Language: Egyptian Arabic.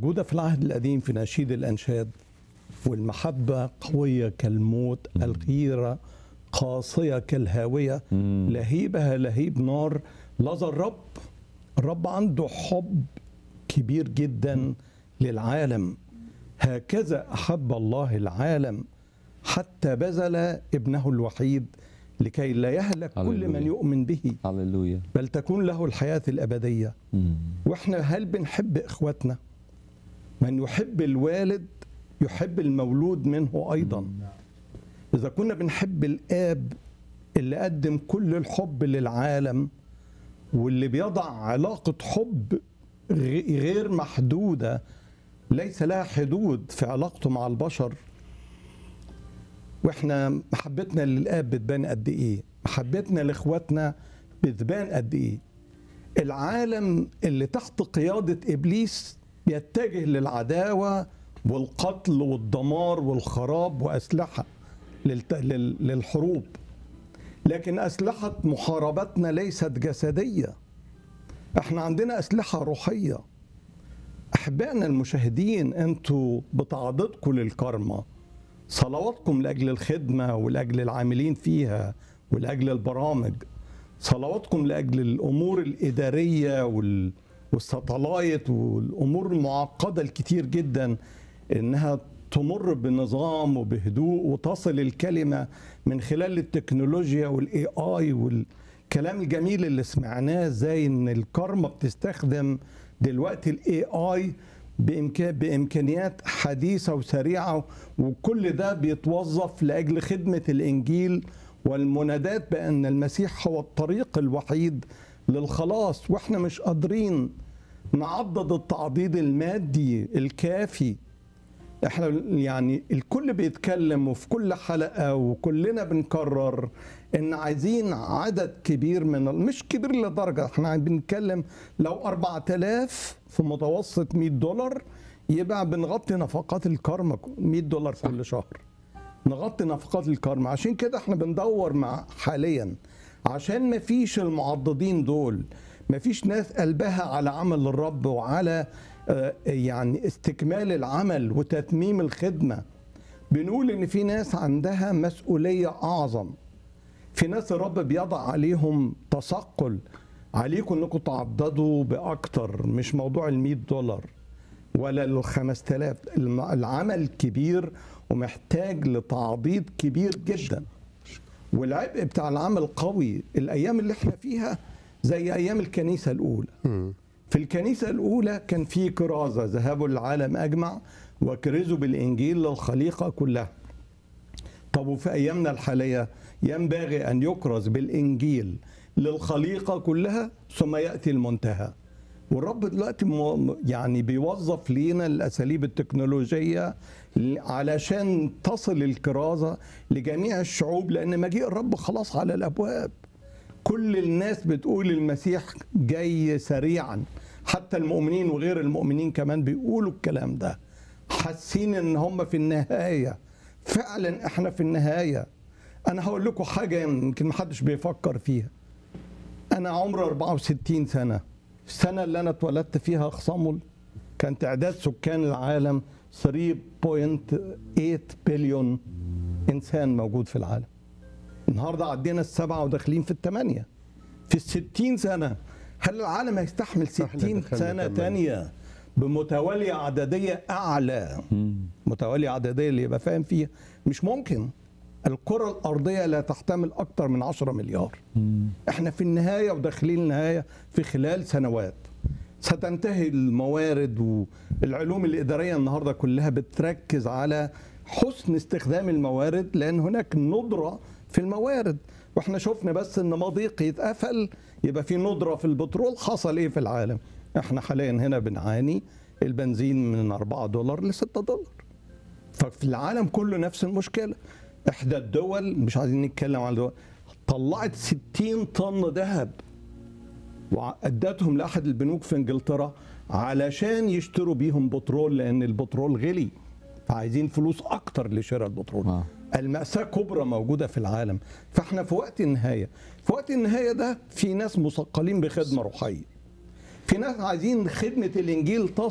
موجودة في العهد القديم في نشيد الأنشاد والمحبة قوية كالموت الغيرة قاسية كالهاوية لهيبها لهيب نار لظى الرب الرب عنده حب كبير جدا للعالم هكذا أحب الله العالم حتى بذل ابنه الوحيد لكي لا يهلك كل من هللويا. يؤمن به هللويا بل تكون له الحياة الأبدية مم. واحنا هل بنحب اخواتنا من يحب الوالد يحب المولود منه ايضا اذا كنا بنحب الاب اللي قدم كل الحب للعالم واللي بيضع علاقه حب غ- غير محدوده ليس لها حدود في علاقته مع البشر واحنا محبتنا للاب بتبان قد ايه محبتنا لاخواتنا بتبان قد ايه العالم اللي تحت قيادة إبليس بيتجه للعداوة والقتل والدمار والخراب وأسلحة للت... لل... للحروب لكن أسلحة محاربتنا ليست جسدية احنا عندنا أسلحة روحية أحبائنا المشاهدين أنتوا بتعضدكم للكرمة صلواتكم لأجل الخدمة ولأجل العاملين فيها ولأجل البرامج صلواتكم لاجل الامور الاداريه وال- والساتلايت والامور المعقده الكتير جدا انها تمر بنظام وبهدوء وتصل الكلمه من خلال التكنولوجيا والاي اي والكلام الجميل اللي سمعناه ازاي ان الكارما بتستخدم دلوقتي الاي اي بإمكان بامكانيات حديثه وسريعه وكل ده بيتوظف لاجل خدمه الانجيل والمنادات بان المسيح هو الطريق الوحيد للخلاص واحنا مش قادرين نعضد التعضيد المادي الكافي احنا يعني الكل بيتكلم وفي كل حلقه وكلنا بنكرر ان عايزين عدد كبير من مش كبير لدرجه احنا بنتكلم لو 4000 في متوسط 100 دولار يبقى بنغطي نفقات الكرمة 100 دولار كل شهر نغطي نفقات الكرم عشان كده احنا بندور مع حاليا عشان ما فيش المعضدين دول ما فيش ناس قلبها على عمل الرب وعلى آه، يعني استكمال العمل وتتميم الخدمة بنقول ان في ناس عندها مسؤولية اعظم في ناس الرب بيضع عليهم تثقل عليكم انكم تعضدوا باكتر مش موضوع ال 100 دولار ولا ال 5000 الم- العمل كبير ومحتاج لتعضيد كبير جدا والعبء بتاع العمل قوي الايام اللي احنا فيها زي ايام الكنيسه الاولى في الكنيسه الاولى كان في كرازه ذهبوا للعالم اجمع وكرزوا بالانجيل للخليقه كلها طب وفي ايامنا الحاليه ينبغي ان يكرز بالانجيل للخليقه كلها ثم ياتي المنتهى والرب دلوقتي مو- يعني بيوظف لينا الاساليب التكنولوجيه ل- علشان تصل الكرازه لجميع الشعوب لان مجيء الرب خلاص على الابواب كل الناس بتقول المسيح جاي سريعا حتى المؤمنين وغير المؤمنين كمان بيقولوا الكلام ده حاسين ان هم في النهايه فعلا احنا في النهايه انا هقول لكم حاجه يمكن محدش بيفكر فيها انا عمري 64 سنه السنه اللي انا اتولدت فيها في صمل كان تعداد سكان العالم 3.8 بليون انسان موجود في العالم النهارده عدينا السبعه وداخلين في الثمانيه في الستين سنه هل العالم هيستحمل إحنا 60 دخلنا سنه تمانية. تانية بمتواليه عدديه اعلى متواليه عدديه اللي يبقى فاهم فيها مش ممكن الكره الارضيه لا تحتمل اكتر من 10 مليار احنا في النهايه وداخلين النهايه في خلال سنوات ستنتهي الموارد والعلوم الاداريه النهارده كلها بتركز على حسن استخدام الموارد لان هناك ندره في الموارد واحنا شفنا بس ان مضيق يتقفل يبقى في ندره في البترول حصل ايه في العالم احنا حاليا هنا بنعاني البنزين من 4 دولار ل 6 دولار ففي العالم كله نفس المشكله احدى الدول مش عايزين نتكلم عن الدول طلعت 60 طن ذهب وادتهم لاحد البنوك في انجلترا علشان يشتروا بيهم بترول لان البترول غلي فعايزين فلوس اكتر لشراء البترول آه. المأساة كبرى موجودة في العالم فاحنا في وقت النهاية في وقت النهاية ده في ناس مثقلين بخدمة روحية في ناس عايزين خدمة الإنجيل تصل